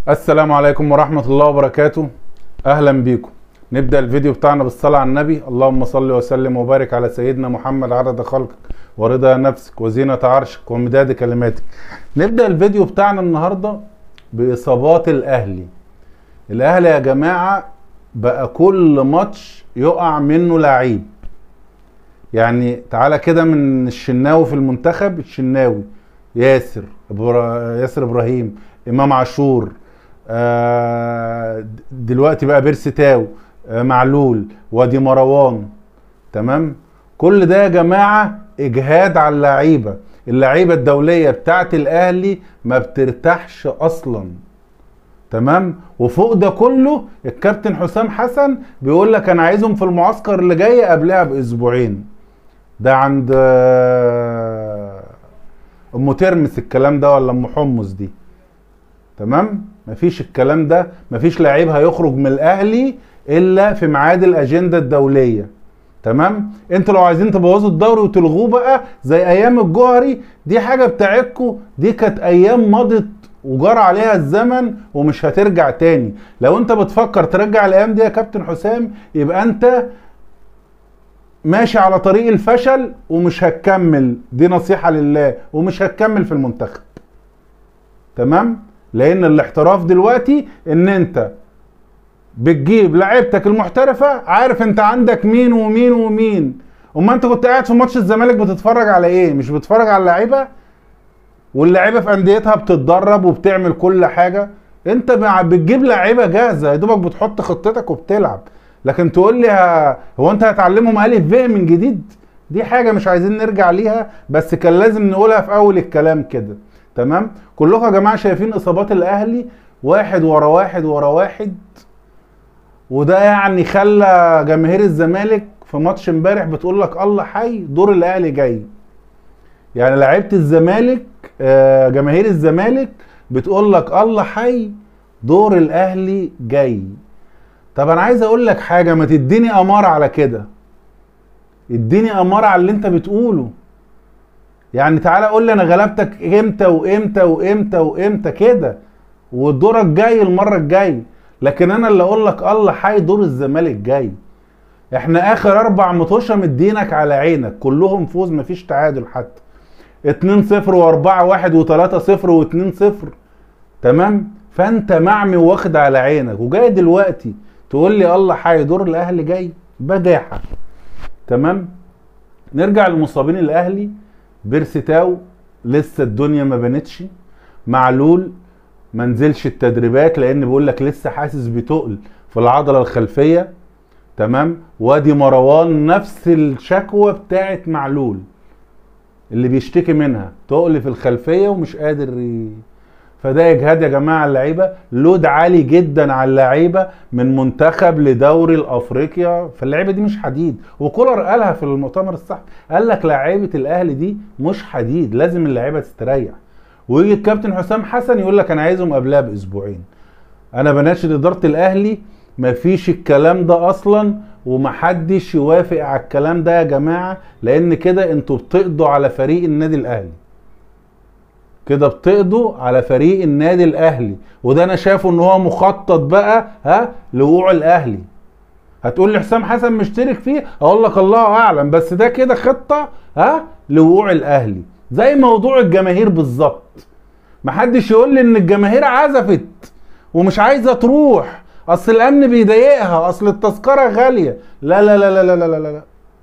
السلام عليكم ورحمة الله وبركاته أهلا بيكم نبدأ الفيديو بتاعنا بالصلاة على النبي اللهم صل وسلم وبارك على سيدنا محمد عدد خلقك ورضا نفسك وزينة عرشك ومداد كلماتك نبدأ الفيديو بتاعنا النهاردة بإصابات الأهلي الأهلي يا جماعة بقى كل ماتش يقع منه لعيب يعني تعالى كده من الشناوي في المنتخب الشناوي ياسر إبرا... ياسر ابراهيم امام عاشور آه دلوقتي بقى بيرسي تاو آه معلول وادي مروان تمام كل ده يا جماعه اجهاد على اللعيبه اللعيبه الدوليه بتاعت الاهلي ما بترتاحش اصلا تمام وفوق ده كله الكابتن حسام حسن بيقول لك انا عايزهم في المعسكر اللي جاي قبلها باسبوعين ده عند آه، ام ترمس الكلام ده ولا ام حمص دي تمام مفيش الكلام ده مفيش لعيب هيخرج من الاهلي الا في ميعاد الاجنده الدوليه تمام انتوا لو عايزين تبوظوا الدوري وتلغوه بقى زي ايام الجوهري دي حاجه بتاعتكم دي كانت ايام مضت وجرى عليها الزمن ومش هترجع تاني لو انت بتفكر ترجع الايام دي يا كابتن حسام يبقى انت ماشي على طريق الفشل ومش هتكمل دي نصيحة لله ومش هتكمل في المنتخب تمام لان الاحتراف دلوقتي ان انت بتجيب لعيبتك المحترفة عارف انت عندك مين ومين ومين اما انت كنت قاعد في ماتش الزمالك بتتفرج على ايه مش بتتفرج على اللعيبة واللعيبة في انديتها بتتدرب وبتعمل كل حاجة انت مع- بتجيب لعيبة جاهزة يا دوبك بتحط خطتك وبتلعب لكن تقول لي ها هو انت هتعلمهم الف ب من جديد دي حاجه مش عايزين نرجع ليها بس كان لازم نقولها في اول الكلام كده تمام كلكم يا جماعه شايفين اصابات الاهلي واحد ورا واحد ورا واحد وده يعني خلى جماهير الزمالك في ماتش امبارح بتقول لك الله حي دور الاهلي جاي يعني لعيبه الزمالك آه، جماهير الزمالك بتقول لك الله حي دور الاهلي جاي طب انا عايز اقول لك حاجه ما تديني اماره على كده اديني اماره على اللي انت بتقوله يعني تعالى قول لي انا غلبتك امتى وامتى وامتى وامتى كده ودورك جاي المره الجايه لكن انا اللي اقول لك الله حي دور الزمالك جاي احنا اخر اربع مطوشه مدينك على عينك كلهم فوز مفيش تعادل حتى 2 0 و4 1 و3 0 و2 0 تمام فانت معمي واخد على عينك وجاي دلوقتي تقول لي الله حي دور الاهلي جاي بجاحه تمام نرجع لمصابين الاهلي بيرسي تاو لسه الدنيا ما بانتش معلول ما نزلش التدريبات لان بيقول لك لسه حاسس بتقل في العضله الخلفيه تمام وادي مروان نفس الشكوى بتاعت معلول اللي بيشتكي منها تقل في الخلفيه ومش قادر ي... فده اجهاد يا جماعه على اللعيبه لود عالي جدا على اللعيبه من منتخب لدوري الافريقيا فاللعيبه دي مش حديد وكولر قالها في المؤتمر الصحفي قال لك لعيبه الاهلي دي مش حديد لازم اللعيبه تستريح ويجي الكابتن حسام حسن يقول لك انا عايزهم قبلها باسبوعين انا بناشد اداره الاهلي مفيش الكلام ده اصلا ومحدش يوافق على الكلام ده يا جماعه لان كده انتوا بتقضوا على فريق النادي الاهلي كده بتقضوا على فريق النادي الاهلي وده انا شايفه ان هو مخطط بقى ها لوقوع الاهلي هتقول لي حسام حسن مشترك فيه اقول لك الله اعلم بس ده كده خطه ها لوقوع الاهلي زي موضوع الجماهير بالظبط محدش يقول لي ان الجماهير عزفت ومش عايزه تروح اصل الامن بيضايقها اصل التذكره غاليه لا لا لا لا لا لا لا, لا.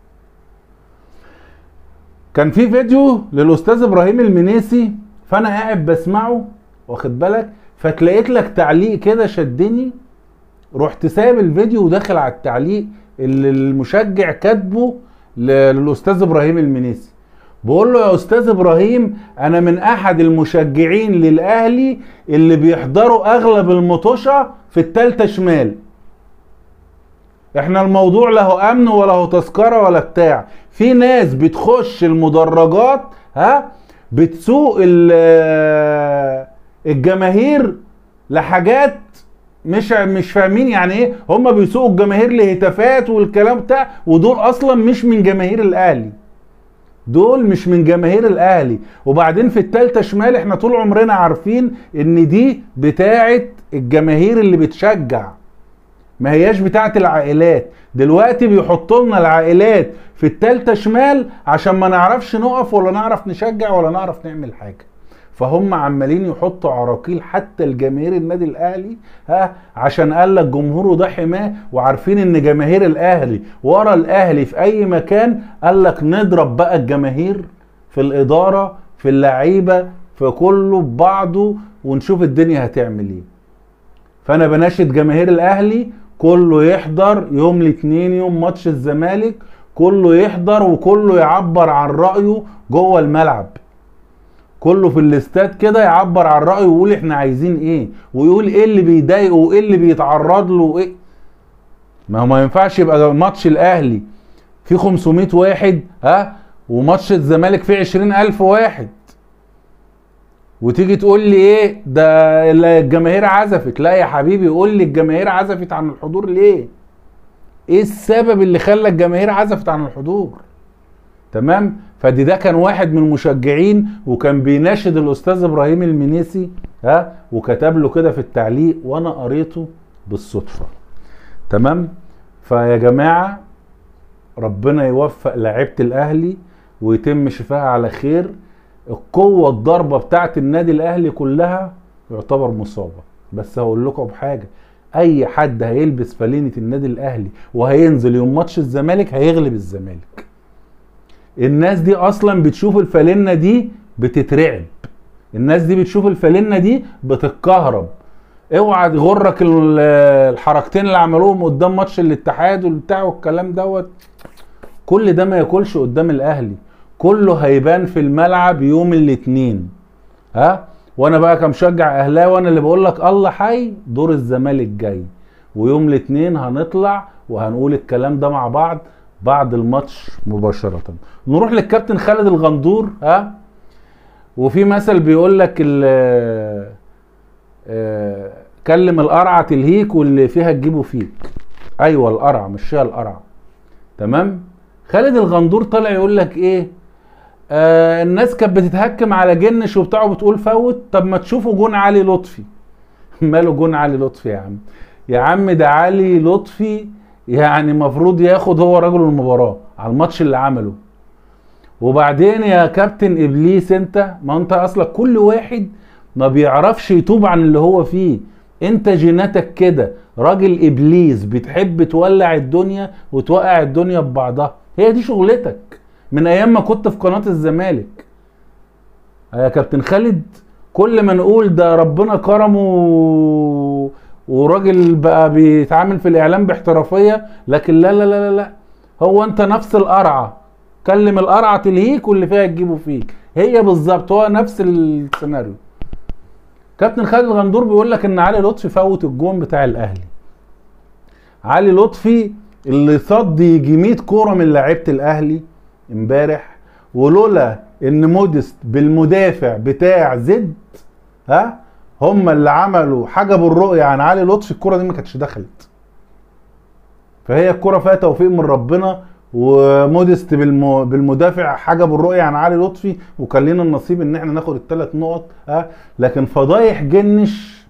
كان في فيديو للاستاذ ابراهيم المنيسي فانا قاعد بسمعه واخد بالك فتلاقيت لك تعليق كده شدني رحت سايب الفيديو وداخل على التعليق اللي المشجع كاتبه ل- للاستاذ ابراهيم المنيسي بقول له يا استاذ ابراهيم انا من احد المشجعين للاهلي اللي بيحضروا اغلب المطوشه في التالتة شمال احنا الموضوع له امن ولا هو تذكره ولا بتاع في ناس بتخش المدرجات ها بتسوق ال- الجماهير لحاجات مش مش فاهمين يعني ايه هم بيسوقوا الجماهير لهتافات والكلام بتاع ودول اصلا مش من جماهير الاهلي دول مش من جماهير الاهلي وبعدين في التالتة شمال احنا طول عمرنا عارفين ان دي بتاعه الجماهير اللي بتشجع ما هياش بتاعه العائلات دلوقتي بيحطوا لنا العائلات في التالتة شمال عشان ما نعرفش نقف ولا نعرف نشجع ولا نعرف نعمل حاجه فهم عمالين يحطوا عراقيل حتى الجماهير النادي الاهلي ها عشان قال لك جمهوره ده حماه وعارفين ان جماهير الاهلي ورا الاهلي في اي مكان قال لك نضرب بقى الجماهير في الاداره في اللعيبه في كله ببعضه ونشوف الدنيا هتعمل ايه فانا بناشد جماهير الاهلي كله يحضر يوم الاثنين يوم ماتش الزمالك كله يحضر وكله يعبر عن رايه جوه الملعب كله في الاستاد كده يعبر عن رايه ويقول احنا عايزين ايه ويقول ايه اللي بيضايقه وايه اللي بيتعرض له وايه ما هو ما ينفعش يبقى ماتش الاهلي فيه 500 واحد ها وماتش الزمالك فيه 20000 واحد وتيجي تقول لي ايه ده الجماهير عزفت لا يا حبيبي قول لي الجماهير عزفت عن الحضور ليه ايه السبب اللي خلى الجماهير عزفت عن الحضور تمام فدي ده كان واحد من المشجعين وكان بيناشد الاستاذ ابراهيم المنيسي ها وكتب له كده في التعليق وانا قريته بالصدفه تمام فيا جماعه ربنا يوفق لعيبه الاهلي ويتم شفاها على خير القوه الضربه بتاعت النادي الاهلي كلها يعتبر مصابه بس هقول لكم بحاجه اي حد هيلبس فلينه النادي الاهلي وهينزل يوم ماتش الزمالك هيغلب الزمالك الناس دي اصلا بتشوف الفالنه دي بتترعب الناس دي بتشوف الفالنه دي بتتكهرب اوعى تغرك الحركتين اللي عملوهم قدام ماتش الاتحاد والبتاع والكلام دوت كل ده ما ياكلش قدام الاهلي كله هيبان في الملعب يوم الاثنين ها وانا بقى كمشجع اهلاوي انا اللي بقول لك الله حي دور الزمالك جاي ويوم الاثنين هنطلع وهنقول الكلام ده مع بعض بعد الماتش مباشرة نروح للكابتن خالد الغندور ها وفي مثل بيقول لك كلم القرعة تلهيك واللي فيها تجيبه فيك ايوه القرعة مش هي القرعة تمام خالد الغندور طالع يقول لك ايه آه الناس كانت بتتهكم على جنش وبتاع وبتقول فوت طب ما تشوفوا جون علي لطفي ماله جون علي لطفي يا عم يا عم ده علي لطفي يعني المفروض ياخد هو رجل المباراه على الماتش اللي عمله وبعدين يا كابتن ابليس انت ما انت اصلك كل واحد ما بيعرفش يتوب عن اللي هو فيه انت جيناتك كده راجل ابليس بتحب تولع الدنيا وتوقع الدنيا ببعضها هي دي شغلتك من ايام ما كنت في قناه الزمالك يا كابتن خالد كل ما نقول ده ربنا كرمه وراجل بقى بيتعامل في الاعلام باحترافيه لكن لا لا لا لا, لا. هو انت نفس القرعه كلم القرعه تلهيك واللي فيها تجيبه فيك هي بالظبط هو نفس السيناريو كابتن خالد الغندور بيقول لك ان علي لطفي فوت الجون بتاع الاهلي علي لطفي اللي صد يجي 100 كوره من لعيبه الاهلي امبارح ولولا ان مودست بالمدافع بتاع زد ها هم اللي عملوا حجبوا الرؤيه عن علي لطفي الكره دي ما كانتش دخلت فهي الكره فيها توفيق من ربنا ومودست بالم... بالمدافع حجبوا الرؤيه عن علي لطفي وكان لنا النصيب ان احنا ناخد الثلاث نقط ها لكن فضايح جنش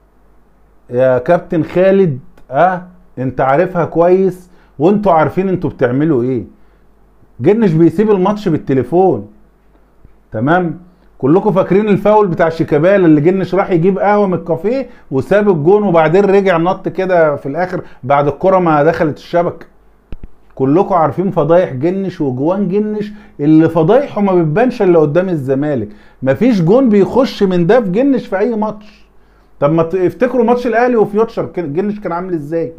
يا كابتن خالد ها انت عارفها كويس وانتوا عارفين انتوا بتعملوا ايه جنش بيسيب الماتش بالتليفون تمام كلكم فاكرين الفاول بتاع شيكابالا اللي جنش راح يجيب قهوه من الكافيه وساب الجون وبعدين رجع نط كده في الاخر بعد الكره ما دخلت الشبكه كلكم عارفين فضايح جنش وجوان جنش اللي فضايحه ما بتبانش الا قدام الزمالك مفيش جون بيخش من ده في جنش في اي ماتش طب ما افتكروا ماتش الاهلي وفيوتشر جنش كان عامل ازاي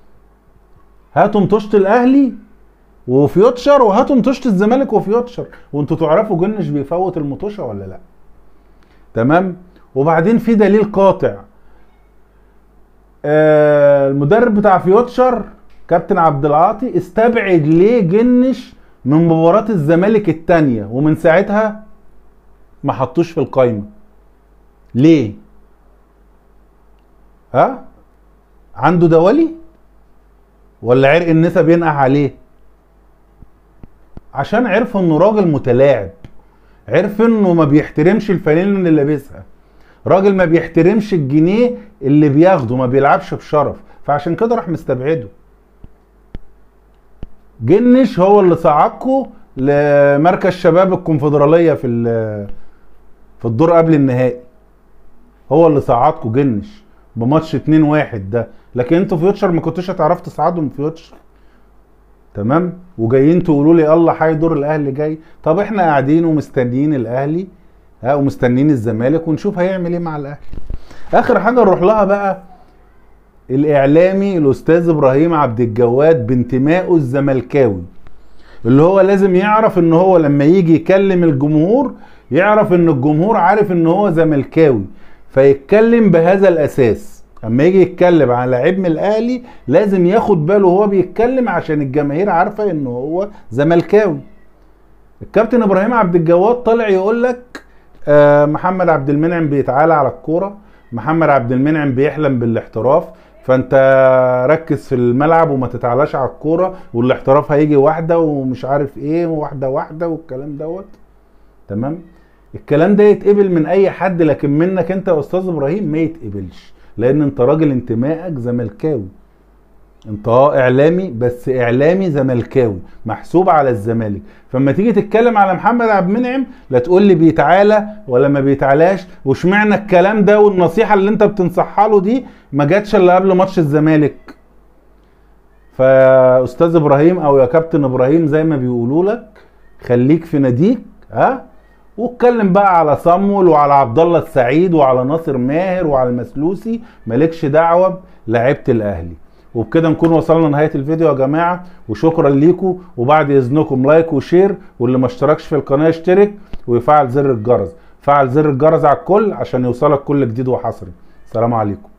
هاتوا مطوشه الاهلي وفيوتشر وهاتوا مطوشه الزمالك وفيوتشر وانتوا تعرفوا جنش بيفوت المطوشه ولا لا تمام وبعدين في دليل قاطع آه المدرب بتاع فيوتشر كابتن عبد العاطي استبعد ليه جنش من مباراة الزمالك التانية ومن ساعتها ما حطوش في القايمة ليه ها عنده دوالي ولا عرق النسا بينقح عليه عشان عرف انه راجل متلاعب عرف انه ما بيحترمش الفانيلا اللي لابسها راجل ما بيحترمش الجنيه اللي بياخده ما بيلعبش بشرف فعشان كده راح مستبعده جنش هو اللي صعدكوا لمركز شباب الكونفدراليه في ال- في الدور قبل النهائي هو اللي صعدكوا جنش بماتش 2 1 ده لكن انتوا فيوتشر ما كنتوش هتعرفوا تصعدوا من فيوتشر تمام وجايين تقولوا لي الله حي دور الاهلي جاي طب احنا قاعدين ومستنيين الاهلي ها ومستنيين الزمالك ونشوف هيعمل ايه مع الاهلي اخر حاجه نروح لها بقى الاعلامي الاستاذ ابراهيم عبد الجواد بانتمائه الزملكاوي اللي هو لازم يعرف ان هو لما يجي يكلم الجمهور يعرف ان الجمهور عارف ان هو زملكاوي فيتكلم بهذا الاساس اما يجي يتكلم على لعيب من الاهلي لازم ياخد باله وهو بيتكلم عشان الجماهير عارفه ان هو زملكاوي الكابتن ابراهيم عبد الجواد طالع يقول لك آه، محمد عبد المنعم بيتعالى على الكوره محمد عبد المنعم بيحلم بالاحتراف فانت ركز في الملعب وما تتعلاش على الكوره والاحتراف هيجي واحده ومش عارف ايه واحده واحده والكلام دوت تمام الكلام ده يتقبل من اي حد لكن منك انت يا استاذ ابراهيم ما يتقبلش لان انت راجل انتمائك زملكاوي انت اه اعلامي بس اعلامي زملكاوي محسوب على الزمالك فلما تيجي تتكلم على محمد عبد المنعم لا تقول لي بيتعالى ولا ما بيتعالاش واشمعنى الكلام ده والنصيحه اللي انت بتنصحها له دي ما جاتش الا قبل ماتش الزمالك فاستاذ ابراهيم او يا كابتن ابراهيم زي ما بيقولوا لك خليك في ناديك ها واتكلم بقى على صمول وعلى عبد الله السعيد وعلى ناصر ماهر وعلى المسلوسي مالكش دعوه بلعيبه الاهلي وبكده نكون وصلنا نهايه الفيديو يا جماعه وشكرا ليكم وبعد اذنكم لايك وشير واللي ما اشتركش في القناه يشترك ويفعل زر الجرس فعل زر الجرس على الكل عشان يوصلك كل جديد وحصري سلام عليكم